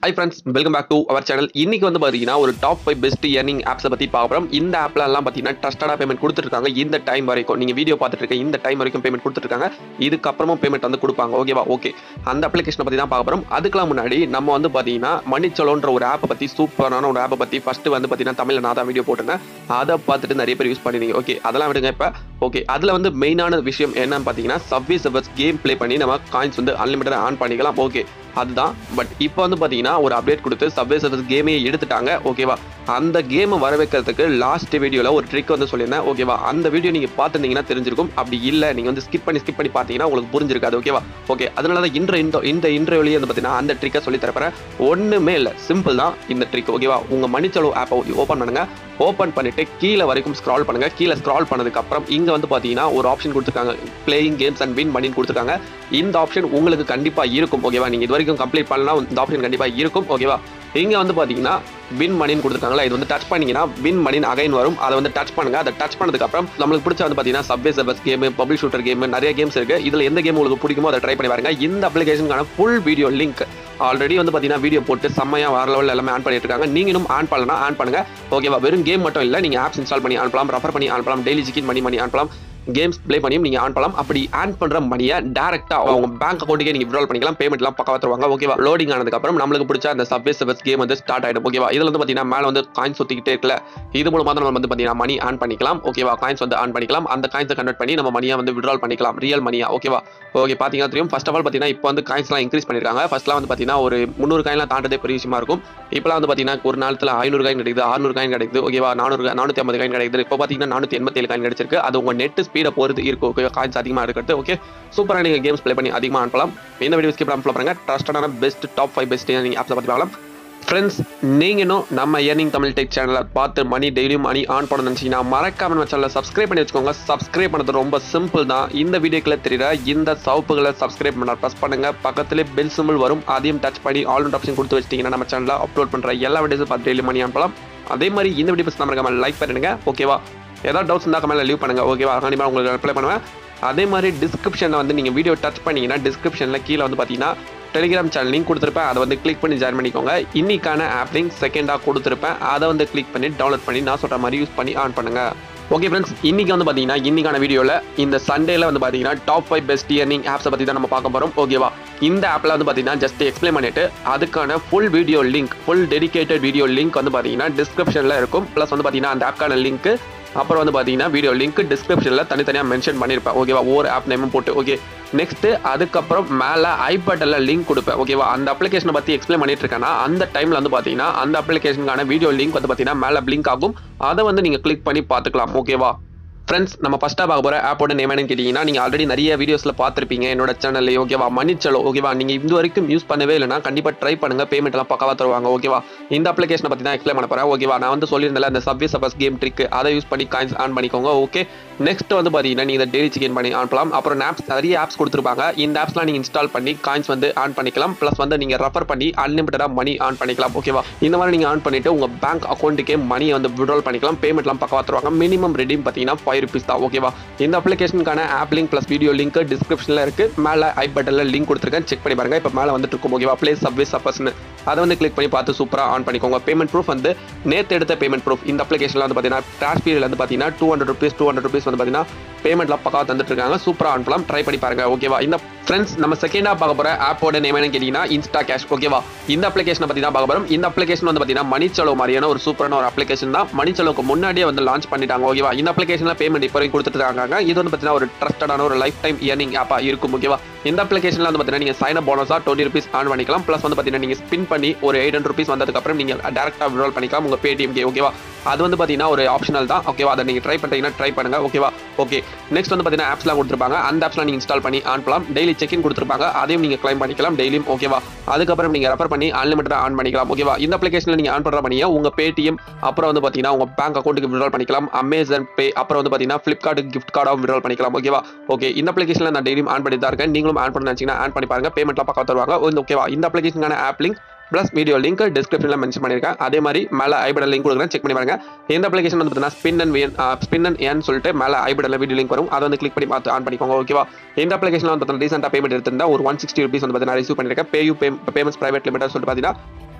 hi friends welcome back to our channel இன்னைக்கு வந்து பார்த்தீங்கன்னா ஒரு டாப் ஃபைவ் பெஸ்ட் ஏர்னிங் ஆப்ஸை பற்றி பார்க்க போகிறோம் இந்த ஆப்ல எல்லாம் பார்த்தீங்கன்னா ட்ரஸ்டடாக பேமெண்ட் கொடுத்துருக்காங்க இந்த டைம் வரைக்கும் நீங்கள் வீடியோ பார்த்துட்டு இருக்க இந்த டைம் வரைக்கும் பேமெண்ட் கொடுத்துருக்காங்க இதுக்கப்புறமும் பேமெண்ட் வந்து கொடுப்பாங்க ஓகேவா ஓகே அந்த அப்ளிகேஷனை பற்றி தான் பார்க்க போகிறோம் அதுக்கெல்லாம் முன்னாடி நம்ம வந்து பார்த்தீங்கன்னா மன்னிச்சலோன்ற ஒரு ஆப்பை பற்றி சூப்பரான ஒரு ஆப்பை பற்றி ஃபஸ்ட்டு வந்து பார்த்தீங்கன்னா தமிழில் நான் தான் வீடியோ போட்டிருந்தேன் அதை பார்த்துட்டு நிறைய பேர் யூஸ் பண்ணிருந்தீங்க ஓகே அதெல்லாம் விடுங்க இப்போ ஓகே அதில் வந்து மெயினான விஷயம் என்னன்னு பார்த்தீங்கன்னா சப்வே சர்வர்ஸ் கேம் ப்ளே பண்ணி நம்ம காயின்ஸ் வந்து அன்லிமிட்டட் ஆன் பண்ணிக்கலாம் ஓகே அதுதான் பட் இப்போ வந்து பார்த்தீங்கன்னா ஒரு அப்டேட் கொடுத்து சப்வே சர்வீஸ் கேமே எடுத்துட்டாங்க ஓகேவா அந்த கேமை வர வைக்கிறதுக்கு லாஸ்ட் வீடியோவில் ஒரு ட்ரிக் வந்து சொல்லியிருந்தேன் ஓகேவா அந்த வீடியோ நீங்கள் பார்த்துருந்தீங்கன்னா தெரிஞ்சிருக்கும் அப்படி இல்லை நீங்கள் வந்து ஸ்கிப் பண்ணி ஸ்கிப் பண்ணி பார்த்தீங்கன்னா உங்களுக்கு புரிஞ்சிருக்காது ஓகேவா ஓகே அதனால தான் இன்ற இந்த இந்த இன்டர்வியூலேயே வந்து பார்த்தீங்கன்னா அந்த ட்ரிக்கை சொல்லி தரப்போறேன் ஒன்றுமே இல்லை சிம்பிள் தான் இந்த ட்ரிக் ஓகேவா உங்கள் மணிச்சலோ ஆப்பை ஓப்பன் பண்ணுங்க ஓப்பன் பண்ணிட்டு கீழே வரைக்கும் ஸ்க்ரால் பண்ணுங்க கீழே ஸ்க்ரால் பண்ணதுக்கு அப்புறம் இங்கே வந்து பார்த்தீங்கன்னா ஒரு ஆப்ஷன் கொடுத்துருக்காங்க பிளேயிங் கேம்ஸ் அண்ட் வின் மணின்னு கொடுத்துருக்காங்க இந்த ஆப்ஷன் உங்களுக்கு கண்டிப்பாக இருக்கும் ஓகேவா நீங்கள் இது வரைக்கும் கம்ப்ளீட் பண்ணலாம் இந்த ஆப்ஷன் கண்டிப்பாக இருக்கும் ஓகேவா இங்கே வந்து பார்த்தீங்கன்னா வின் மணின்னு கொடுத்துருக்காங்களா இது வந்து டச் பண்ணீங்கன்னா வின் மணின்னு அகைன் வரும் அதை வந்து டச் பண்ணுங்க அதை டச் பண்ணதுக்கு அப்புறம் நம்மளுக்கு பிடிச்ச வந்து பார்த்தீங்கன்னா subway surfers game public shooter game நிறைய கேம்ஸ் இருக்கு இதில் எந்த கேம் உங்களுக்கு பிடிக்குமோ அதை ட்ரை பண்ணி பாருங்க இந்த அப்ளிகேஷனுக்கான ஃபுல் வீடியோ லிங்க் ஆல்ரெடி வந்து பார்த்தீங்கன்னா வீடியோ போட்டு செம்மையாக வர லெவலில் எல்லாமே ஆன் பண்ணிட்டு இருக்காங்க நீங்க இன்னும் ஆன் பண்ணலனா ஆன் பண்ணுங்க ஓகேவா வெறும் கேம் மட்டும் இல்லை நீங்கள் ஆப்ஸ் இன்ஸ்டால் பண்ணி அனுப்பலாம் ரெஃபர் பண்ணி அனுப்பலாம் டெய்லி சிக்கின் மணி மணி அனுப்பலாம் கேம்ஸ் ப்ளே பண்ணியும் நீங்கள் ஆன் பண்ணலாம் அப்படி ஆன் பண்ணுற மணியை டேரெக்டாக அவங்க பேங்க் அக்கௌண்ட்டுக்கே நீங்கள் விட்ரால் பண்ணிக்கலாம் பேமெண்ட்லாம் பக்கம் தருவாங்க ஓகேவா லோடிங் ஆனதுக்கப்புறம் நம்மளுக்கு பிடிச்ச அந்த சப்வே சர்வஸ் கேம் வந்து ஸ்டார்ட் ஆகிடும் ஓகேவா இதில் வந்து பார்த்தீங்கன்னா மேலே வந்து காயின் சுற்றிக்கிட்டே இருக்கல இது மூலமாக தான் நம்ம வந்து பார்த்தீங்கன்னா மணி ஆன் பண்ணிக்கலாம் ஓகேவா காயின்ஸ் வந்து ஆன் பண்ணிக்கலாம் அந்த காயின்ஸை கன்வெர்ட் பண்ணி நம்ம மணியை வந்து விட்ரால் பண்ணிக்கலாம் ரியல் மணியா ஓகேவா ஓகே பார்த்தீங்கன்னா தெரியும் ஃபர்ஸ்ட் ஆஃப் ஆல் பார்த்தீங்கன்னா இப்போ வந்து காயின்ஸ்லாம் இன்க்ரீஸ் பண்ணியிருக்காங்க ஃபர்ஸ்ட்லாம் வந்து பார்த்தீங்கன்னா ஒரு முந்நூறு காயின்லாம் தாண்டதே பெரிய விஷயமா இருக்கும் இப்போலாம் வந்து பார்த்தீங்கன்னா ஒரு நாளத்தில் ஐநூறு காயின் கிடைக்குது அறுநூறு காயின் கிடைக்குது ஓகேவா நானூறு நானூற்றி ஐம்பது காயின் கிடைக்குது இப்போ பார்த்தீங்கன்னா நானூற்றி எண்பத்தேழு காயின் கிடைச்சிருக்கு அது உங்கள் நெட் ஸ்பீடை பொறுத்து இருக்கும் ஓகே காயின்ஸ் அதிகமாக இருக்கிறது ஓகே சூப்பராக நீங்கள் கேம்ஸ் ப்ளே பண்ணி அதிகமாக அனுப்பலாம் இந்த வீடியோ ஸ்கிப் பண்ண பாருங்க ட்ரஸ்டான பெஸ்ட் டாப் ஃபைவ் பெஸ்ட் நீங்கள் ஆப்ஸை பற்றி பார்க்கலாம் ஃப்ரெண்ட்ஸ் நீங்கள் இன்னும் நம்ம ஏர்னிங் தமிழ் டெக் சேனலை பார்த்து மணி டெய்லியும் மணி ஆன் பண்ண நினச்சிங்கன்னா மறக்காம நம்ம சேனலை சப்ஸ்கிரைப் பண்ணி வச்சுக்கோங்க சப்ஸ்கிரைப் பண்ணது ரொம்ப சிம்பிள் தான் இந்த வீடியோக்குள்ள தெரியுற இந்த சவுப்புகளை சப்ஸ்கிரைப் பண்ண ப்ரெஸ் பண்ணுங்க பக்கத்துலேயே பெல் சிம்பிள் வரும் அதையும் டச் பண்ணி ஆல் ஆப்ஷன் கொடுத்து வச்சிட்டிங்கன்னா நம்ம சேனலில் அப்லோட் பண்ணுற எல்லா வீடியோஸும் பார்த்து டெய்லி மணி அனுப்பலாம் அதே மாதிரி இந்த வீடியோ பஸ் நம்ம லைக் பண்ணுங்க ஓகேவா ஏதாவது டவுட்ஸ் இருந்தால் கமெண்ட்ல லீவ் பண்ணுங்க ஓகேவா கண்டிப்பாக உங்களுக்கு ரிப்ளை பண்ணுவேன் அதே மாதிரி டிஸ்கிரிப்ஷனில் வந்து நீங்கள் வீடியோ டச் பண்ணீங்கன்னா டிஸ்கிரிப்ஷனில் கீழே வந்து பார்த்தீங்கன்னா டெலிகிராம் சேனல் லிங்க் கொடுத்துருப்பேன் அதை வந்து கிளிக் பண்ணி ஜாயின் பண்ணிக்கோங்க இன்னைக்கான ஆப் லிங்க் செகண்டாக கொடுத்துருப்பேன் அதை வந்து கிளிக் பண்ணி டவுன்லோட் பண்ணி நான் சொல்கிற மாதிரி யூஸ் பண்ணி ஆன் பண்ணுங்க ஓகே ஃப்ரெண்ட்ஸ் இன்னைக்கு வந்து பார்த்தீங்கன்னா இன்னைக்கான வீடியோவில் இந்த சண்டேல வந்து பார்த்தீங்கன்னா டாப் ஃபைவ் பெஸ்ட் இயர்னிங் ஆப்ஸை பற்றி தான் நம்ம பார்க்க போகிறோம் ஓகேவா இந்த ஆப்பில் வந்து பார்த்தீங்கன்னா ஜஸ்ட் எக்ஸ்பிளைன் பண்ணிட்டு அதுக்கான full video link full dedicated video link வந்து பார்த்தீங்கன்னா டிஸ்கிரிப்ஷனில் இருக்கும் ப்ளஸ் வந்து பார்த்தீங்கன்னா அந்த ஆப்க்கான லிங்க் அப்புறம் வந்து பார்த்தீங்கன்னா வீடியோ லிங்க் டிஸ்கிரிப்ஷனில் தனித்தனியாக மென்ஷன் பண்ணியிருப்பேன் ஓகேவா ஒவ்வொரு ஆப் நேமும் போட்டு ஓகே நெக்ஸ்ட் அதுக்கப்புறம் மேலே ஐபட்டில் லிங்க் கொடுப்பேன் ஓகேவா அந்த அப்ளிகேஷனை பற்றி எக்ஸ்பிளைன் பண்ணிட்டு இருக்கேன்னா அந்த டைமில் வந்து பார்த்தீங்கன்னா அந்த அப்ளிகேஷனுக்கான வீடியோ லிங்க் வந்து பார்த்தீங்கன்னா மேலே பிளிங்க் ஆகும் அதை வந்து நீங்கள் கிளிக் பண்ணி பார்த்துக்கலாம் ஓகேவா ஃப்ரெண்ட்ஸ் நம்ம ஃபஸ்ட்டாக பார்க்க போகிற ஆப்போட நேம் என்னன்னு கேட்டிங்கன்னா நீங்கள் ஆல்ரெடி நிறைய வீடியோஸில் பார்த்துருப்பீங்க என்னோட சேனல்ல ஓகேவா மன்னிச்சலோ ஓகேவா நீங்கள் இது வரைக்கும் யூஸ் பண்ணவே இல்லைனா கண்டிப்பாக ட்ரை பண்ணுங்கள் பேமெண்ட் எல்லாம் பக்கவா தருவாங்க ஓகேவா இந்த அப்ளிகேஷனை பற்றி தான் எக்ஸ்பிளைன் பண்ண போகிறேன் ஓகேவா நான் வந்து சொல்லியிருந்தேன் அந்த சப்வே சப்பஸ் கேம் ட்ரிக் அதை யூஸ் பண்ணி காயின்ஸ் ஆன் பண்ணிக்கோங்க ஓகே நெக்ஸ்ட் வந்து பார்த்தீங்கன்னா நீங்கள் இந்த டெய்லி சிக்கன் பண்ணி அனுப்பலாம் அப்புறம் ஆப்ஸ் நிறைய ஆப்ஸ் கொடுத்துருப்பாங்க இந்த ஆப்ஸ்லாம் நீங்கள் இன்ஸ்டால் பண்ணி காயின்ஸ் வந்து ஆன் பண்ணிக்கலாம் ப்ளஸ் வந்து நீங்கள் ரெஃபர் பண்ணி அன்லிமிட்டடாக மணி ஆன் பண்ணிக்கலாம் ஓகேவா இந்த மாதிரி நீங்கள் ஆன் பண்ணிட்டு உங்கள் பேங்க் அக்கௌண்ட்டுக்கே மணியை வந்து விட்ரால் பண்ணிக்கலாம் பேமெண்ட்லாம் பக்கவா தருவாங்க மினிமம் ரெடீம் பார்த்தீங்கன்னா ஃபைவ் ருபீஸ் தான் ஓகேவா இந்த அப்ளிகேஷனுக்கான app link plus video link டிஸ்கிரிப்ஷனில் இருக்கு மேலே ஐ பட்டனில் லிங்க் கொடுத்துருக்கேன் செக் பண்ணி பாருங்க இப்போ மேலே வந்துட்டு இருக்கும் ஓகேவா ப்ளே சப்வே சப்பஸ்னு அதை வந்து கிளிக் பண்ணி பார்த்து சூப்பராக ஆன் பண்ணிக்கோங்க பேமெண்ட் ப்ரூஃப் வந்து நேற்று எடுத்த பேமெண்ட் ப்ரூஃப் இந்த அப்ளிகேஷனில் வந்து பார்த்தீங்கன்னா ட்ராஷ் பீரியட் வந்து பார்த்தீங்கன்னா two hundred rupees two hundred rupees வந்து பார்த்தீங்கன்னா பேமெண்ட்லாம் பக்கா தந்துட்டு இருக்காங்க சூப்பராக ஆன் பண்ணலாம் ட்ரை பண்ணி பாருங்க ஓகேவா இந்த ஃப்ரெண்ட்ஸ் நம்ம செகண்டாக பார்க்க போகிற ஆப்போட நேம் என்னன்னு கேட்டிங்கன்னா இன்ஸ்டா கேஷ் ஓகேவா இந்த அப்ளிகேஷனை பற்றி தான் பார்க்க போகிறோம் இந்த அப்ளிகேஷன் வந்து பார்த்தீங்கன்னா மணிச்சலோ மாதிரியான ஒரு சூப்பரான ஒரு அப்ளிகேஷன் தான் மணிச்சலோக்கு முன்னாடியே வந்து லான்ச் பண்ணிட்டாங்க ஓகேவா இந்த அப்ளிகேஷனில் பேமெண்ட் இப்போ வரைக்கும் கொடுத்துட்டு இருக்காங்க இது வந்து பார்த்தீங்கன்னா ஒரு ட்ரஸ்டடான ஒரு லைஃப் டைம் இயர்னிங் ஆப்பாக இருக்கும் ஓகேவா இந்த அப்ளிகேஷனில் வந்து பார்த்தீங்கன்னா நீங்கள் சைன் அப் போனஸாக டுவெண்ட்டி ருபீஸ் ஆன் பண்ணிக்கலாம் ப்ளஸ் வந்து பார்த்தீங்கன்னா நீங்கள் ஸ்பின் பண்ணி ஒரு எயிட் ஹண்ட்ரட் ருபீஸ் வந்ததுக்கப்புறம் நீங்கள் டேரக்டாக விட்ரால் பண்ணிக்கலாம் உங்கள் பேடிஎம்கே ஓகேவா அது வந்து பார்த்தீங்கன்னா ஒரு ஆப்ஷனல் தான் ஓகேவா அதை நீங்கள் ட்ரை பண்ணுறீங்கன்னா ட்ரை பண்ணுங்க ஓகேவா ஓகே நெக்ஸ்ட் வந்து பார்த்தீங்கன்னா ஆப்ஸ்லாம் கொடுத்துருப்பாங்க அந்த ஆப்ஸ்லாம் நீங்கள் இன்ஸ்டால் பண்ணி ஆன் பண்ணலாம் டெய்லி செக்இன் கொடுத்துருப்பாங்க அதையும் நீங்கள் கிளைம் பண்ணிக்கலாம் டெய்லியும் ஓகேவா அதுக்கப்புறம் நீங்கள் ரெஃபர் பண்ணி அன்லிமிட்டடாக ஆன் பண்ணிக்கலாம் ஓகேவா இந்த அப்ளிகேஷனில் நீங்கள் ஆன் பண்ணுற பண்ணியை உங்கள் பேடிஎம் அப்புறம் வந்து பார்த்தீங்கன்னா உங்கள் பேங்க் அக்கௌண்ட்டுக்கு விட்ரால் பண்ணிக்கலாம் அமேசான் பே அப்புறம் வந்து பார்த்தீங்கன்னா ஃப்ளிப்கார்ட்டுக்கு கிஃப்ட் கார்டாகவும் விட்ரால் பண்ணிக்கலாம் ஓகேவா ஓகே இந்த அப்ளிகேஷனில் நான் டெய்லியும் ஆன் பண்ணி தான் இருக்கேன் நீங்களும் ஆன் பண்ண நினச்சிங்கன்னா ஆன் பண்ணி பாருங்க பேமெண்ட்லாம் பக்கம் தருவாங்க ஓகேவா இந்த அப்ளிகேஷனுக்கான app link plus video link டிஸ்கிரிப்ஷனில் மென்ஷன் பண்ணியிருக்கேன் அதே மாதிரி மேலே ஐபடல் லிங்க் கொடுக்குறேன் செக் பண்ணி பாருங்க இந்த அப்ளிகேஷன் வந்து பார்த்தீங்கன்னா spin and win spin and ஏன்னு சொல்லிட்டு மேலே ஐபடல் வீடியோ லிங்க் வரும் அதை வந்து கிளிக் பண்ணி பார்த்து ஆன் பண்ணிக்கோங்க ஓகேவா இந்த அப்ளிகேஷன் வந்து பார்த்தீங்கன்னா ரீசெண்டாக பேமெண்ட் எடுத்திருந்தா ஒரு ஒன் சிக்ஸ்டி ருபீஸ் வந்து பார்த்தீங்கன்னா ரிசீவ் பண்ணியிருக்கேன் PayU pay payments private limited சொல்லிட்டு பார்த்தீங்கன்னா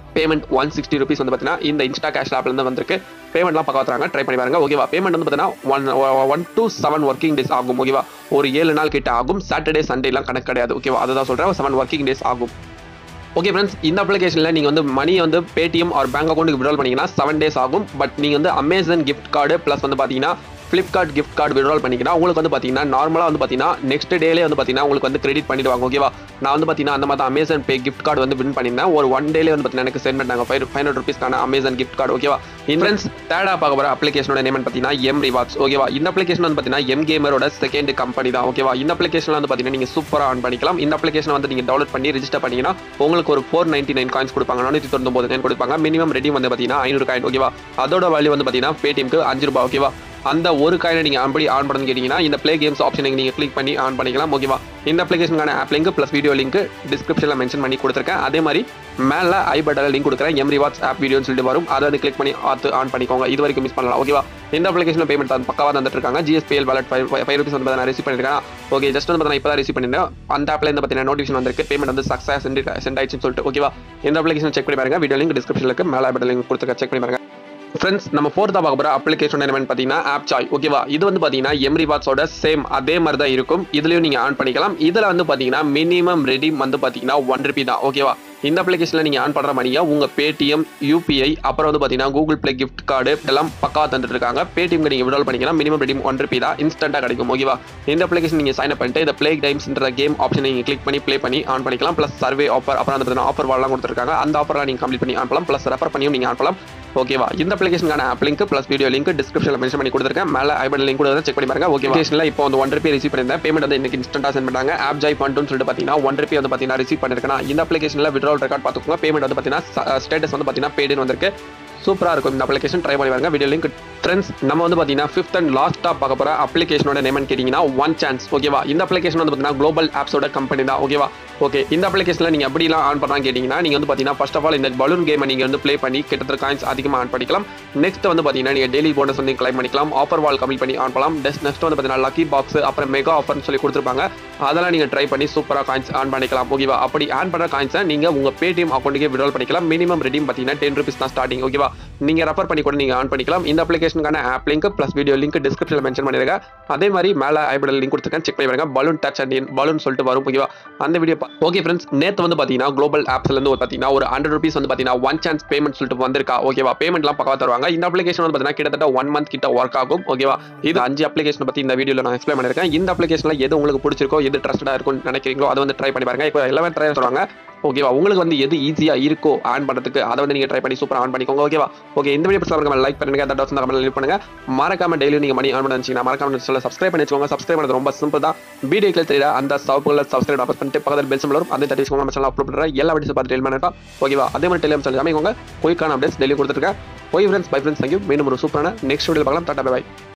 பேமெண்ட் ஒன் சிக்ஸ்டி ருபீஸ் வந்து பார்த்தீங்கன்னா இந்த இன்ஸ்டா கேஷ் ஆப்லேருந்து வந்திருக்கு பேமெண்ட்லாம் பக்கம் தராங்க ட்ரை பண்ணி பாருங்க ஓகேவா பேமெண்ட் வந்து பார்த்தீங்கன்னா one one to seven working days ஆகும் ஓகேவா ஒரு ஏழு நாள் கிட்ட ஆகும் சாட்டர்டே சண்டேலாம் கணக்கு கிடையாது ஓகேவா அதை தான் சொல்கிறேன் செவன் ஒர்க்கிங் டேஸ் ஆகும் ஓகே ஃப்ரெண்ட்ஸ் இந்த அப்ளிகேஷனில் நீங்கள் வந்து மணியை வந்து பேடிஎம் ஆர் பேங்க் அக்கௌண்ட்டுக்கு விட்ரால் பண்ணீங்கன்னா செவன் டேஸ் ஆகும் பட் நீங்கள் வந்து அமேசான் கிஃப்ட் கார்டு ப்ளஸ் வந்து பார்த்தீங்கன்னா ஃப்ளிப்கார்ட் கிஃப்ட் கார்டு விட்ரால் பண்ணிங்கன்னா உங்களுக்கு வந்து பார்த்தீங்கன்னா நார்மலாக வந்து பார்த்தீங்கன்னா நெக்ஸ்ட் டேலே வந்து பார்த்தீங்கன்னா உங்களுக்கு வந்து கிரெடிட் பண்ணிடுவாங்க ஓகேவா நான் வந்து பார்த்தீங்கன்னா அந்த மாதிரி அமேசான் பே கிஃப்ட் கார்டு வந்து வின் பண்ணியிருந்தேன் ஒரு ஒன் டேலே வந்து பார்த்தீங்கன்னா எனக்கு சென்ட் பண்ணாங்க ஃபைவ் ஃபைவ் ஹண்ட்ரட் ருபீஸ்க்கான அமேசான் கிஃப்ட் கார்டு ஓகேவா ஃப்ரெண்ட்ஸ் தேர்டாக பார்க்க போகிற அப்ளிகேஷனோட நேம் பார்த்தீங்கன்னா எம் ரிவார்ட்ஸ் ஓகேவா இந்த அப்ளிகேஷன் வந்து பார்த்தீங்கன்னா எம் கேமரோட செகண்ட் கம்பெனி தான் ஓகேவா இந்த அப்ளிகேஷனில் வந்து பார்த்தீங்கன்னா நீங்கள் சூப்பராக ஆன் பண்ணிக்கலாம் இந்த அப்ளிகேஷன் வந்து நீங்கள் டவுன்லோட் பண்ணி ரிஜிஸ்டர் பண்ணீங்கன்னா உங்களுக்கு ஒரு ஃபோர் நைன்டி நைன் காயின்ஸ் கொடுப்பாங்க நானூற்றி தொண்ணூறு நைன் கொடுப்பாங்க மினிமம் ரெடி வந்து பார்த்தீங்கன்னா ஐநூறு காயின் ஓகேவா அதோட வேல்யூ வந்து பார்த்தீங்கன்னா பேடிஎம்க்கு அஞ்சு ரூபாய் ஓகேவா அந்த ஒரு காயினை நீங்கள் அப்படி ஆன் பண்ணு கேட்டிங்கன்னா இந்த ப்ளே கேம்ஸ் ஆப்ஷனை நீங்கள் கிளிக் பண்ணி ஆன் பண்ணிக்கலாம் ஓகேவா இந்த அப்ளிகேஷனுக்கான app link plus video link டிஸ்கிரிப்ஷனில் மென்ஷன் பண்ணி கொடுத்துருக்கேன் அதே மாதிரி மேலே ஐ பட்டனில் லிங்க் கொடுக்குறேன் எம் ரிவார்ட்ஸ் ஆப் வீடியோன்னு சொல்லிட்டு வரும் அதை வந்து கிளிக் பண்ணி ஆத்து ஆன் பண்ணிக்கோங்க இது வரைக்கும் மிஸ் பண்ணலாம் ஓகேவா இந்த அப்ளிகேஷன் பேமெண்ட் தான் பக்கவாக தந்துட்டு இருக்காங்க GSPL wallet five five rupees வந்து நான் ரிசீவ் பண்ணிருக்கேன் ஓகே ஜஸ்ட் வந்து இப்போ தான் ரிசீவ் பண்ணிருந்தேன் அந்த ஆப்ல இருந்து பார்த்தீங்கன்னா நோட்டிஃபிகேஷன் வந்திருக்கு பேமெண்ட் வந்து சக்ஸஸ் சென்ட் ஆயிடுச்சுன்னு சொல்லிட்டு ஓகேவா இந்த அப்ளிகேஷன் செக் பண்ணி பாருங்க வீடியோ லிங்க் டிஸ்கிரிப்ஷனில் இருக்கு மேலே பட்டன் லிங்க் கொடுத்துருக்க செக் பண்ணி பாருங்க ஃப்ரெண்ட்ஸ் நம்ம ஃபோர்த்தாக பார்க்க போகிற அப்ளிகேஷன் என்னன்னு பார்த்தீங்கன்னா ஆப் சாய் ஓகேவா இது வந்து பார்த்தீங்கன்னா எம்ரி வாட்ஸோட சேம் அதே மாதிரி தான் இருக்கும் இதுலையும் நீங்கள் ஆன் பண்ணிக்கலாம் இதில் வந்து பார்த்தீங்கன்னா மினிமம் ரெடீம் வந்து பார்த்தீங்கன்னா ஒன் ருபி தான் ஓகேவா இந்த அப்ளிகேஷனில் நீங்கள் ஆன் பண்ணுற மாதிரியா உங்கள் பேடிஎம் யூபிஐ அப்புறம் வந்து பார்த்தீங்கன்னா கூகுள் ப்ளே கிஃப்ட் கார்டு எல்லாம் பக்கா தந்துட்டு இருக்காங்க பேடிஎம்க்கு நீங்கள் விட்ரால் பண்ணிக்கலாம் மினிமம் ரெடீம் ஒன் ருபி தான் இன்ஸ்டன்ட்டாக கிடைக்கும் ஓகேவா இந்த அப்ளிகேஷன் நீங்கள் சைன் அப் பண்ணிட்டு இந்த ப்ளே டைம்ஸ்ன்ற கேம் ஆப்ஷன் நீங்கள் கிளிக் பண்ணி ப்ளே பண்ணி ஆன் பண்ணிக்கலாம் ப்ளஸ் சர்வே ஆஃபர் அப்புறம் வந்து பார்த்தீங்கன்னா ஆஃபர் வாழலாம் கொடுத்துருக்காங்க அந்த ஆஃபர்லாம் நீங்கள் கம்ப்ளீட் பண்ணி ஆன் பண்ணலாம் ப்ளஸ் ரெஃபர் பண்ணியும் நீங்கள் ஆன் பண்ணலாம் ஓகேவா இந்த அப்ளிகேஷனுக்கான app link plus video link டிஸ்கிரிப்ஷனில் மென்ஷன் பண்ணி கொடுத்துருக்கேன் மேலே ஐ பட்டன் லிங்க் கூட செக் பண்ணி பாருங்க ஓகே அப்ளிகேஷனில் இப்போ வந்து ஒன் ருபி ரிசீவ் பண்ணியிருந்தேன் பேமெண்ட் வந்து இன்னைக்கு இன்ஸ்டன்ட்டாக சென்ட் பண்ணாங்க ஆப் ஜாய் பண்ணுன்னு சொல்லிட்டு பார்த்தீங்கன்னா ஒன் ருபி வந்து பார்த்தீங்கன்னா ரிசீவ் பண்ணிருக்கேன் இந்த அப்ளிகேஷனில் விட்ரால் ரெக்கார்ட் பார்த்துக்கோங்க பேமெண்ட் வந்து பார்த்தீங்கன்னா ஸ்டேட்டஸ் வந்து பார்த்தீங்கன்னா பேடுன்னு வந்திருக்கு சூப்பராக இருக்கும் இந்த அப்ளிகேஷன் ட்ரை பண்ணி பாருங்க வீடியோ லிங்க் ஃப்ரெண்ட்ஸ் நம்ம வந்து பார்த்தீங்கன்னா ஃபிஃப்த் அண்ட் லாஸ்ட்டாக பார்க்க போகிற அப்ளிகேஷனோட நேம்னு கேட்டிங்கன்னா ஒன் சான்ஸ் ஓகேவா இந்த அப்ளிகேஷன் வந்து பார்த்தீங்கன்னா குளோபல் ஆப்ஸோட கம்பெனி தான் ஓகேவா ஓகே இந்த அப்ளிகேஷனில் நீங்கள் எப்படிலாம் ஆன் பண்ணலாம் கேட்டிங்கன்னா நீங்கள் வந்து பார்த்தீங்கன்னா ஃபர்ஸ்ட் ஆஃப் ஆல் இந்த பலூன் கேமை நீங்கள் வந்து ப்ளே பண்ணி கிட்டத்தட்ட காயின்ஸ் அதிகமாக ஆன் பண்ணிக்கலாம் நெக்ஸ்ட் வந்து பார்த்தீங்கன்னா நீங்கள் டெய்லி போனஸ் வந்து கிளைம் பண்ணிக்கலாம் ஆஃபர் வால் கம்மி பண்ணி ஆன் பண்ணலாம் நெக்ஸ்ட் நெக்ஸ்ட் வந்து பார்த்தீங்கன்னா லக்கி பாக்ஸ் அப்புறம் மெகா ஆஃபர்னு சொல்லி கொடுத்துருப்பாங்க அதெல்லாம் நீங்கள் ட்ரை பண்ணி சூப்பராக காயின்ஸ் ஆன் பண்ணிக்கலாம் ஓகேவா அப்படி ஆன் பண்ணுற காயின்ஸை நீங்கள் உங்கள் பேடிஎம் அக்கௌண்ட்டுக்கே விட்ரால் பண்ணிக்கலாம் மினிமம் ரெடீம் பார்த்தீங்கன்னா டென் ருபீஸ் தான் ஸ்டார்டிங் ஓகேவா நீங்கள் ரெஃபர் பண்ணி கூட நீங்கள் ஆன் பண்ணிக்கலாம் இந்த அப்ளிகேஷனுக்கான app link plus video link டிஸ்கிரிப்ஷனில் மென்ஷன் பண்ணிருக்கேன் அதே மாதிரி மேலே ஐபடல் லிங்க் கொடுத்துருக்கேன் செக் பண்ணி பாருங்க பலூன் டச் அண்ட் பலூன் சொல்லிட்டு வரும் ஓகேவா அந்த வீடியோ ஓகே ஃப்ரெண்ட்ஸ் நேற்று வந்து பார்த்தீங்கன்னா குளோபல் ஆப்ஸ்லேருந்து ஒரு பார்த்தீங்கன்னா ஒரு ஹண்ட்ரட் ருபீஸ் வந்து பார்த்தீங்கன்னா ஒன் சான்ஸ் பேமெண்ட் சொல்லிட்டு வந்திருக்கா ஓகேவா பேமெண்ட்லாம் பக்கவா தருவாங்க இந்த அப்ளிகேஷன் வந்து பார்த்தீங்கன்னா கிட்டத்தட்ட ஒன் மந்த் கிட்ட ஒர்க் ஆகும் ஓகேவா இது அஞ்சு அப்ளிகேஷன் பற்றி இந்த வீடியோவில் நான் எக்ஸ்பிளைன் பண்ணியிருக்கேன் இந்த அப்ளிகேஷனில் எது உங்களுக்கு பிடிச்சிருக்கோ எது ட்ரஸ்டடாக இருக்கும்னு நினைக்கிறீங்களோ அதை வந்து ட்ரை பண்ணி பாருங்க இப்போ எல்லாமே ட்ரை சொல்லுவாங்க ஓகேவா உங்களுக்கு வந்து எது ஈஸியாக இருக்கோ ஆன் பண்ணுறதுக்கு அதை வந்து நீங்கள் ட்ரை பண்ணி சூப்பராக ஆன் பண்ணிக்கோங்க ஓகேவா ஓகே இந்த வீடியோ பிடிச்சா லைக் பண்ணுங்க அந்த டவுட்ஸ் கமெண்ட் லீவ் பண்ணுங்க மறக்காம டெய்லி நீங்கள் மணி ஆன் பண்ணி வச்சிங்கன்னா மறக்காம சொல்ல சப்ஸ்கிரைப் பண்ணி வச்சுக்கோங்க சப்ஸ்கிரைப் பண்ணது ரொம்ப சிம்பிள் தான் வீடியோக்கள் தெரியல அந்த சவுப்புல சப்ஸ்கிரைப் ஆஃபர் பண்ணிட்டு பக்கத்தில் பெல் சிம்பிள் வரும் அதை தட்டி நம்ம சேனல் அப்லோட் பண்ணுற எல்லா வீடியோஸ் பார்த்து டெய்லி பண்ணிருப்பா ஓகேவா அதே மாதிரி டெலிகிராம் சேனல் அமைக்கோங்க குயிக்கான அப்டேட்ஸ் டெய்லி கொடுத்துருக்கேன் ஓய் ஃப்ரெண்ட்ஸ் பை ஃப்ரெண்ட்ஸ் தேங்க்யூ மீண்டும் ஒரு சூப்பரான நெக்ஸ்ட் வீடியோ பார்க்கலாம் டாட்டா பை